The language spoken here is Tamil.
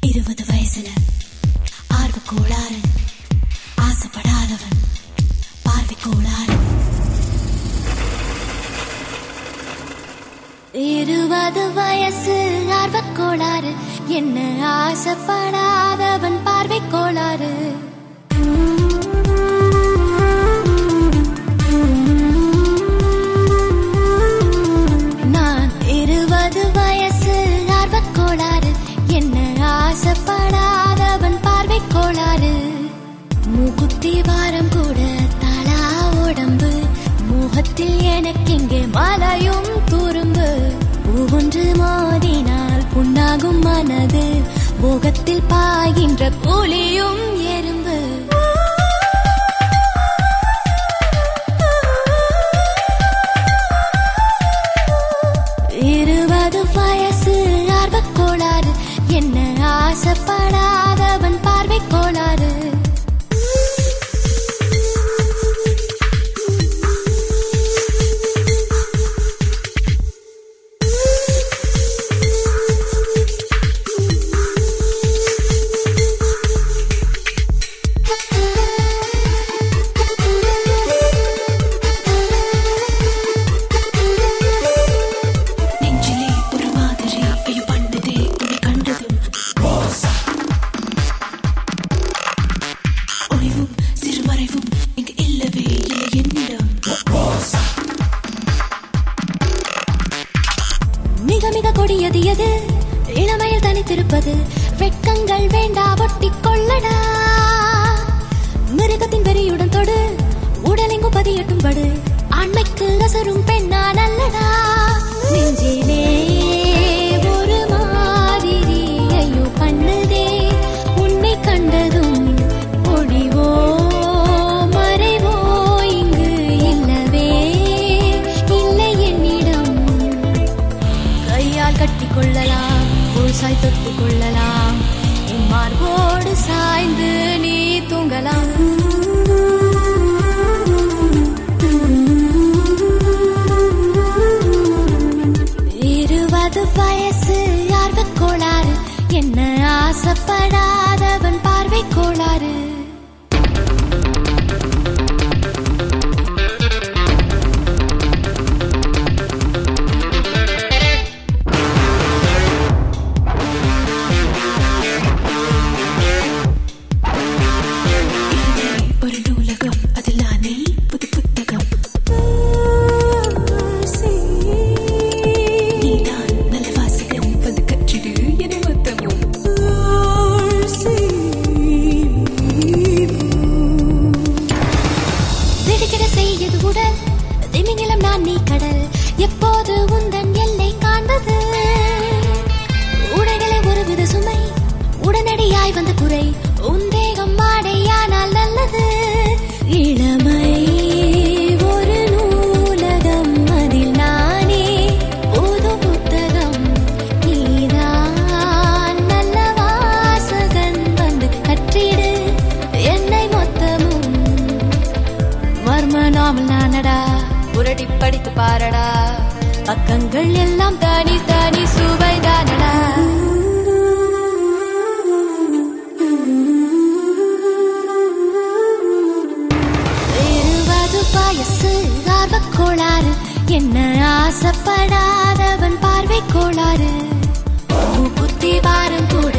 இருபது வயசுல ஆர்வ கோளாறு ஆசைப்படாதவன் பார்வை கோளாறு இருபது வயசு ஆர்வ கோளாறு என்ன ஆசைப்படாதவன் பார்வை கோளாறு நான் இருபது வயசு ஆர்வக் கோளாறு என்ன ஆசைப்படாதவன் பார்வை கோளாறு மூக்குத்தி வாரம் கூட தலா உடம்பு முகத்தில் எனக்கெங்கே மலையும் துரும்பு ஒவ்வொன்று மோதினால் புண்ணாகும் மனது முகத்தில் பாய்கின்ற புலியும் எறும்பு இருபது வயசு ஆர்வக் கோளாறு என்ன ஆசைப்படாதவன் பார்வை கோளாறு நெஞ்சிலே ஒரு மாதிரி ஐயோ பண்ணதே உன்னை கண்டதும் ஒளிவும் சிறுமறைவும் இங்கு இல்லவே இல்லை என்னிடம் மிக மிக கொடியது எது இளமையில் தனித்திருப்பது வெட்கங்கள் வேண்டா ஒட்டிக் கொள்ளடா மிருகத்தின் வெறியுடன் தொடு உடலெங்கும் பதியட்டும் படு ஆண்மைக்கு அசரும் பெண்ணா நல்லடா நெஞ்சிலே ஒரு மாதிரி ஐயோ பண்ணுதே உன்னை கண்டதும் ஒளிவோ மறைவோ இங்கு இல்லவே இல்லை என்னிடம் கையால் கட்டிக் கொள்ளலாம் சாய் தொட்டு கொள்ளலாம் என் மார்போடு சாய்ந்து நீ தூங்கலாம் இருபது வயசு ஆர்வக் கோளாறு என்ன ஆசைப்படாதவன் பார்வை கோளாறு இதுவே ஒரு நூலகம் அதில் நானே புது புத்தகம் நீதான் நல்ல வாசகம் வந்து கற்றிடு என மொத்தமும் திடுக்கிட செய்யது உடல் திமிங்கிலம் நான் நீ கடல் எப்போது உந்தன் எல்லை காண்பது உடைகளை ஒருவித சுமை உடனடியாய் வந்த குறை உந்தேகம் மாடையானால் நல்லது இளமை ஒரு நூலகம் அதில் நானே புது புத்தகம் நீதான் நல்ல வாசகன் வந்து கற்றிடு என்னை மொத்தமும் மர்ம நாமல் நானடா புரட்டி படித்து பாரடா பக்கங்கள் எல்லாம் தனி தனி சுவைதானடா இருபது வயசு ஆர்வக் கோளாறு என்ன ஆசைப்படாதவன் பார்வை கோளாறு புத்தி வாரம் கூட